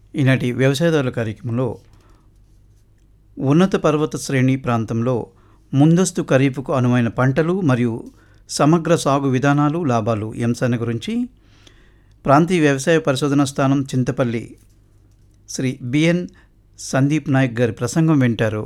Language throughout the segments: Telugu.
ఈనాటి వ్యవసాయదారుల కార్యక్రమంలో ఉన్నత పర్వత శ్రేణి ప్రాంతంలో ముందస్తు ఖరీఫ్కు అనువైన పంటలు మరియు సమగ్ర సాగు విధానాలు లాభాలు ఈ అంశాన్ని గురించి ప్రాంతీయ వ్యవసాయ పరిశోధన స్థానం చింతపల్లి శ్రీ బిఎన్ సందీప్ నాయక్ గారి ప్రసంగం వింటారు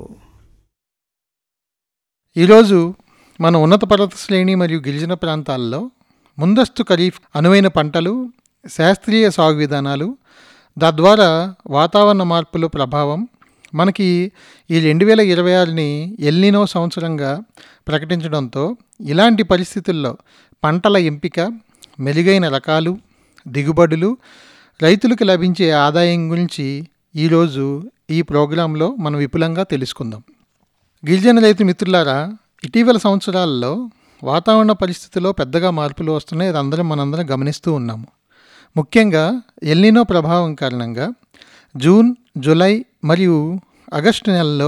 ఈరోజు మన ఉన్నత పర్వత శ్రేణి మరియు గిరిజన ప్రాంతాల్లో ముందస్తు ఖరీఫ్ అనువైన పంటలు శాస్త్రీయ సాగు విధానాలు తద్వారా వాతావరణ మార్పుల ప్రభావం మనకి ఈ రెండు వేల ఇరవై ఆరుని ఎల్నినో సంవత్సరంగా ప్రకటించడంతో ఇలాంటి పరిస్థితుల్లో పంటల ఎంపిక మెరుగైన రకాలు దిగుబడులు రైతులకు లభించే ఆదాయం గురించి ఈరోజు ఈ ప్రోగ్రాంలో మనం విపులంగా తెలుసుకుందాం గిరిజన రైతు మిత్రులారా ఇటీవల సంవత్సరాల్లో వాతావరణ పరిస్థితిలో పెద్దగా మార్పులు వస్తున్నాయి అది అందరం మనందరం గమనిస్తూ ఉన్నాము ముఖ్యంగా ఎల్నినో ప్రభావం కారణంగా జూన్ జూలై మరియు ఆగస్టు నెలలో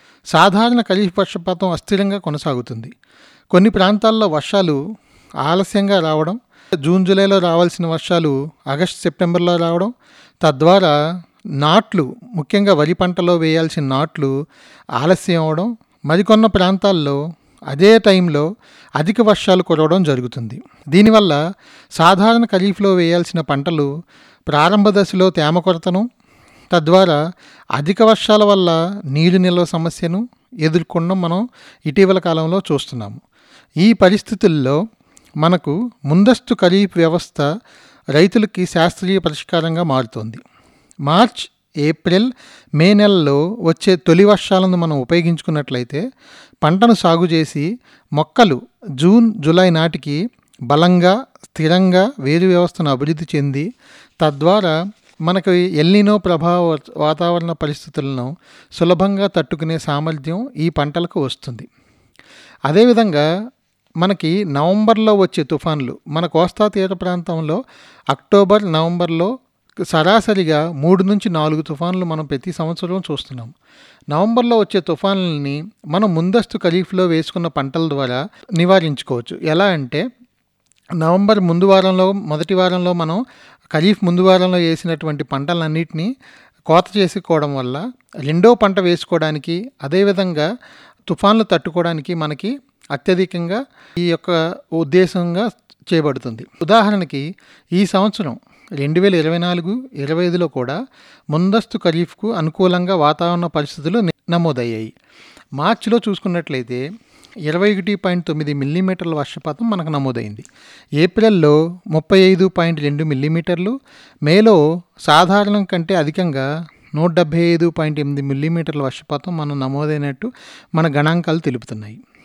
సాధారణ ఖరీఫ్ వర్షపాతం అస్థిరంగా కొనసాగుతుంది కొన్ని ప్రాంతాల్లో వర్షాలు ఆలస్యంగా రావడం జూన్ జూలైలో రావాల్సిన వర్షాలు ఆగస్ట్ సెప్టెంబర్లో రావడం తద్వారా నాట్లు ముఖ్యంగా వరి పంటలో వేయాల్సిన నాట్లు ఆలస్యం అవడం మరికొన్న ప్రాంతాల్లో అదే టైంలో అధిక వర్షాలు కురవడం జరుగుతుంది దీనివల్ల సాధారణ ఖరీఫ్లో వేయాల్సిన పంటలు ప్రారంభ దశలో తేమ కొరతను తద్వారా అధిక వర్షాల వల్ల నీరు నిల్వ సమస్యను ఎదుర్కొనడం మనం ఇటీవల కాలంలో చూస్తున్నాము ఈ పరిస్థితుల్లో మనకు ముందస్తు ఖరీఫ్ వ్యవస్థ రైతులకి శాస్త్రీయ పరిష్కారంగా మారుతోంది మార్చ్ ఏప్రిల్ మే నెలలో వచ్చే తొలి వర్షాలను మనం ఉపయోగించుకున్నట్లయితే పంటను సాగు చేసి మొక్కలు జూన్ జూలై నాటికి బలంగా స్థిరంగా వేరు వ్యవస్థను అభివృద్ధి చెంది తద్వారా మనకు ఎల్నినో ప్రభావ వాతావరణ పరిస్థితులను సులభంగా తట్టుకునే సామర్థ్యం ఈ పంటలకు వస్తుంది అదేవిధంగా మనకి నవంబర్లో వచ్చే తుఫాన్లు మన కోస్తా తీర ప్రాంతంలో అక్టోబర్ నవంబర్లో సరాసరిగా మూడు నుంచి నాలుగు తుఫాన్లు మనం ప్రతి సంవత్సరం చూస్తున్నాం నవంబర్లో వచ్చే తుఫాన్లని మనం ముందస్తు ఖరీఫ్లో వేసుకున్న పంటల ద్వారా నివారించుకోవచ్చు ఎలా అంటే నవంబర్ ముందు వారంలో మొదటి వారంలో మనం ఖరీఫ్ ముందు వారంలో వేసినటువంటి పంటలన్నింటినీ కోత చేసుకోవడం వల్ల రెండో పంట వేసుకోవడానికి అదేవిధంగా తుఫాన్లు తట్టుకోవడానికి మనకి అత్యధికంగా ఈ యొక్క ఉద్దేశంగా చేయబడుతుంది ఉదాహరణకి ఈ సంవత్సరం రెండు వేల ఇరవై నాలుగు ఇరవై ఐదులో కూడా ముందస్తు ఖరీఫ్కు అనుకూలంగా వాతావరణ పరిస్థితులు నమోదయ్యాయి మార్చిలో చూసుకున్నట్లయితే ఇరవై ఒకటి పాయింట్ తొమ్మిది మిల్లీమీటర్ల వర్షపాతం మనకు నమోదైంది ఏప్రిల్లో ముప్పై ఐదు పాయింట్ రెండు మిల్లీమీటర్లు మేలో సాధారణం కంటే అధికంగా నూట డెబ్భై ఐదు పాయింట్ ఎనిమిది మిల్లీమీటర్ల వర్షపాతం మనం నమోదైనట్టు మన గణాంకాలు తెలుపుతున్నాయి